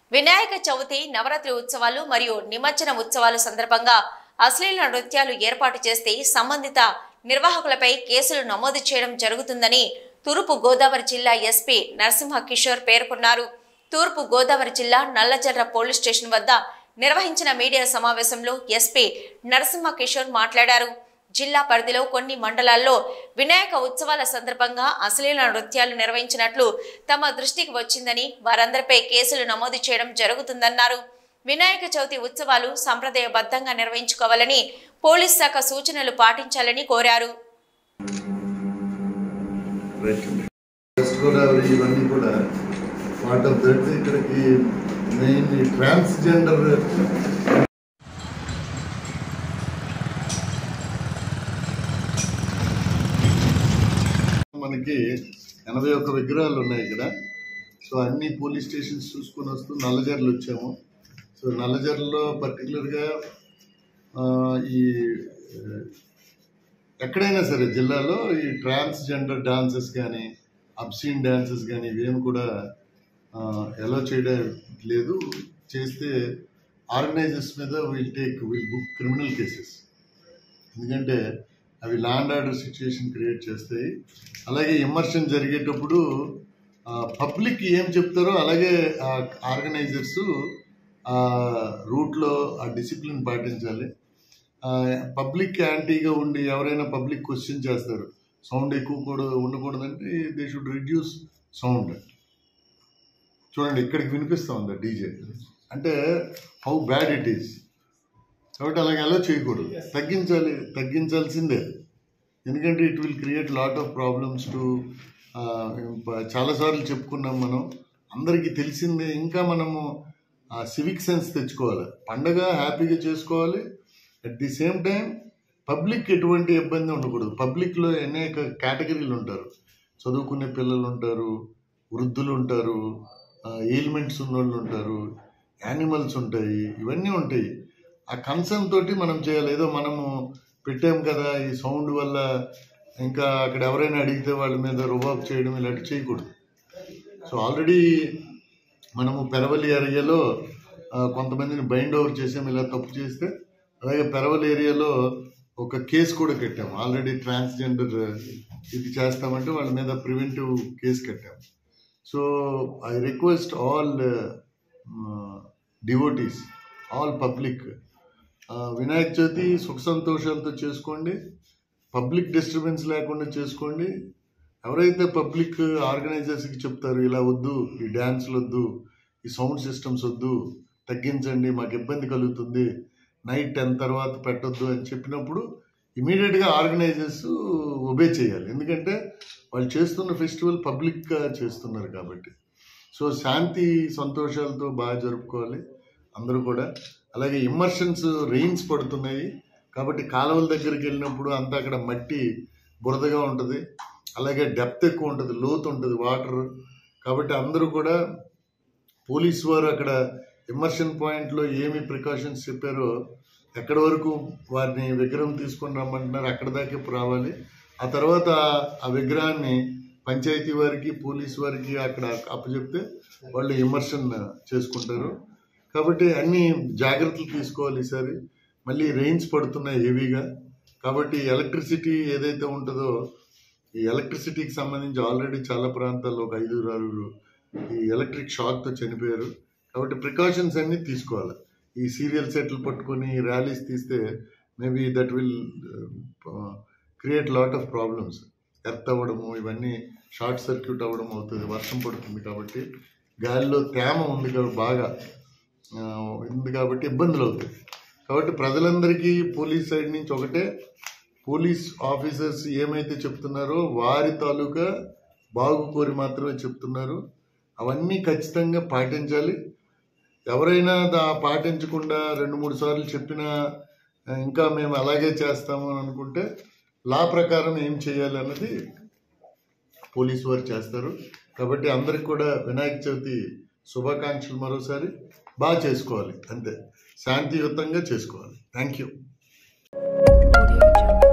వినాయక చవితి నవరాత్రి ఉత్సవాలు మరియు నిమజ్జన ఉత్సవాల సందర్భంగా అశ్లీల నృత్యాలు ఏర్పాటు చేస్తే సంబంధిత నిర్వాహకులపై కేసులు నమోదు చేయడం జరుగుతుందని తూర్పు గోదావరి జిల్లా ఎస్పీ నరసింహ కిషోర్ పేర్కొన్నారు తూర్పు గోదావరి జిల్లా నల్లజర్ర పోలీస్ స్టేషన్ వద్ద నిర్వహించిన మీడియా సమావేశంలో ఎస్పీ నరసింహ కిషోర్ మాట్లాడారు జిల్లా పరిధిలో కొన్ని మండలాల్లో వినాయక ఉత్సవాల సందర్భంగా అశ్లీల నృత్యాలు నిర్వహించినట్లు తమ దృష్టికి వచ్చిందని వారందరిపై కేసులు నమోదు చేయడం జరుగుతుందన్నారు వినాయక చవితి ఉత్సవాలు సంప్రదాయబద్ధంగా నిర్వహించుకోవాలని పోలీస్ శాఖ సూచనలు పాటించాలని కోరారు వెస్ట్ గోదావరి ఇవన్నీ కూడా పార్ట్ ఆఫ్ దట్ ఇక్కడికి మెయిన్ ట్రాన్స్జెండర్ మనకి ఎనభై ఒక్క విగ్రహాలు ఉన్నాయి ఇక్కడ సో అన్ని పోలీస్ స్టేషన్స్ చూసుకొని వస్తూ నల్లజర్లు వచ్చాము సో నల్లజర్లలో పర్టికులర్గా ఈ ఆ, ఎక్కడైనా సరే జిల్లాలో ఈ ట్రాన్స్జెండర్ డాన్సెస్ కానీ అబ్సీన్ డాన్సెస్ కానీ ఇవేమి కూడా ఎలా చేయడం లేదు చేస్తే ఆర్గనైజర్స్ మీద will take will book criminal cases ఎందుకంటే అవి ల్యాండ్ ఆర్డర్ సిచ్యుయేషన్ క్రియేట్ చేస్తాయి అలాగే ఇమర్షన్ జరిగేటప్పుడు పబ్లిక్ ఏం చెప్తారో అలాగే ఆర్గనైజర్స్ ఆ రూట్లో ఆ డిసిప్లిన్ పాటించాలి పబ్లిక్ యాంటీగా ఉండి ఎవరైనా పబ్లిక్ క్వశ్చన్ చేస్తారు సౌండ్ ఎక్కువ కూడా ఉండకూడదంటే దే షుడ్ రిడ్యూస్ సౌండ్ చూడండి ఇక్కడికి వినిపిస్తా ఉంది డీజే అంటే హౌ బ్యాడ్ ఇట్ ఈస్ కాబట్టి అలాగే అలా చేయకూడదు తగ్గించాలి తగ్గించాల్సిందే ఎందుకంటే it will create lot of problems to చాలాసార్లు చెప్పుకున్నాం మనం అందరికీ తెలిసిందే ఇంకా మనము సివిక్ సెన్స్ తెచ్చుకోవాలి పండగ హ్యాపీగా చేసుకోవాలి at the same time public ఎటువంటి ఇబ్బంది ఉండకూడదు పబ్లిక్లో అనేక కేటగిరీలు ఉంటారు చదువుకునే పిల్లలు ఉంటారు వృద్ధులు ఉంటారు ఎయిల్మెంట్స్ ఉన్నోళ్ళు ఉంటారు యానిమల్స్ ఉంటాయి ఇవన్నీ ఉంటాయి ఆ కన్సర్న్ తోటి మనం చేయాలి ఏదో మనము పెట్టాం కదా ఈ సౌండ్ వల్ల ఇంకా అక్కడ ఎవరైనా అడిగితే వాళ్ళ మీద రుబాబ్ చేయడం ఇలాంటివి చేయకూడదు సో ఆల్రెడీ మనము పెరవలి ఏరియాలో ఆ, కొంతమందిని బైండ్ ఓవర్ చేసాం ఇలా తప్పు చేస్తే అలాగే పెరవలి ఏరియాలో ఒక కేసు కూడా కట్టాము ఆల్రెడీ ట్రాన్స్జెండర్ ఇది చేస్తామంటే వాళ్ళ మీద ప్రివెంటివ్ కేసు కట్టాము so I request all devotees all public Vinayaka Chavithi సుఖ సంతోషాలతో చేసుకోండి పబ్లిక్ డిస్టర్బెన్స్ లేకుండా చేసుకోండి ఎవరైతే పబ్లిక్ ఆర్గనైజర్స్కి చెప్తారు ఇలా వద్దు ఈ డ్యాన్స్లు వద్దు ఈ సౌండ్ సిస్టమ్స్ వద్దు తగ్గించండి మాకు ఇబ్బంది కలుగుతుంది నైట్ టెన్ తర్వాత పెట్టొద్దు అని చెప్పినప్పుడు ఇమీడియట్గా ఆర్గనైజర్స్ ఒబే చేయాలి ఎందుకంటే వాళ్ళు చేస్తున్న ఫెస్టివల్ పబ్లిక్గా చేస్తున్నారు కాబట్టి సో శాంతి సంతోషాలతో బాగా జరుపుకోవాలి అందరూ కూడా అలాగే ఇమ్మర్షన్స్ రెయిన్స్ పడుతున్నాయి కాబట్టి కాలువల దగ్గరికి వెళ్ళినప్పుడు అంతా అక్కడ మట్టి బురదగా ఉంటుంది అలాగే డెప్త్ ఎక్కువ ఉంటుంది లోతు ఉంటుంది వాటర్ కాబట్టి అందరూ కూడా పోలీస్ వారు అక్కడ ఇమ్మర్షన్ పాయింట్లో ఏమి ప్రికాషన్స్ చెప్పారో ఎక్కడి వరకు వారిని విగ్రహం తీసుకొని రమ్మంటున్నారు అక్కడ దాకా రావాలి ఆ తర్వాత ఆ విగ్రహాన్ని పంచాయతీ వారికి పోలీస్ వారికి అక్కడ అప్పచెప్తే వాళ్ళు ఇమర్షన్ చేసుకుంటారు కాబట్టి అన్ని జాగ్రత్తలు తీసుకోవాలి ఈసారి మళ్ళీ రెయిన్స్ పడుతున్నాయి హెవీగా కాబట్టి ఎలక్ట్రిసిటీ ఏదైతే ఉంటుందో ఈ ఎలక్ట్రిసిటీకి సంబంధించి ఆల్రెడీ చాలా ప్రాంతాల్లో ఒక ఐదుగురు ఆరుగురు ఈ ఎలక్ట్రిక్ షాక్తో చనిపోయారు కాబట్టి ప్రికాషన్స్ అన్ని తీసుకోవాలి ఈ సీరియల్ సెట్లు పట్టుకొని ర్యాలీస్ తీస్తే maybe that will create lot of problems ఎర్త్ అవ్వడము ఇవన్నీ షార్ట్ సర్క్యూట్ అవ్వడం అవుతుంది వర్షం పడుతుంది కాబట్టి గాలిలో తేమ ఉంది కాబట్టి బాగా ఆ, ఉంది కాబట్టి ఇబ్బందులు అవుతాయి కాబట్టి ప్రజలందరికీ పోలీస్ సైడ్ నుంచి ఒకటే పోలీస్ ఆఫీసర్స్ ఏమైతే చెప్తున్నారో వారి తాలూకా బాగు కోరి మాత్రమే చెప్తున్నారు అవన్నీ ఖచ్చితంగా పాటించాలి ఎవరైనా దా పాటించకుండా రెండు మూడు సార్లు చెప్పినా ఆ, ఇంకా మేము అలాగే చేస్తాము అని అనుకుంటే లా ప్రకారం ఏం చేయాలి అన్నది పోలీసు వారు చేస్తారు కాబట్టి అందరికి కూడా వినాయక చవితి శుభాకాంక్షలు మరోసారి బాగా చేసుకోవాలి అంతే శాంతియుతంగా చేసుకోవాలి థ్యాంక్ యూ Audio Jungle.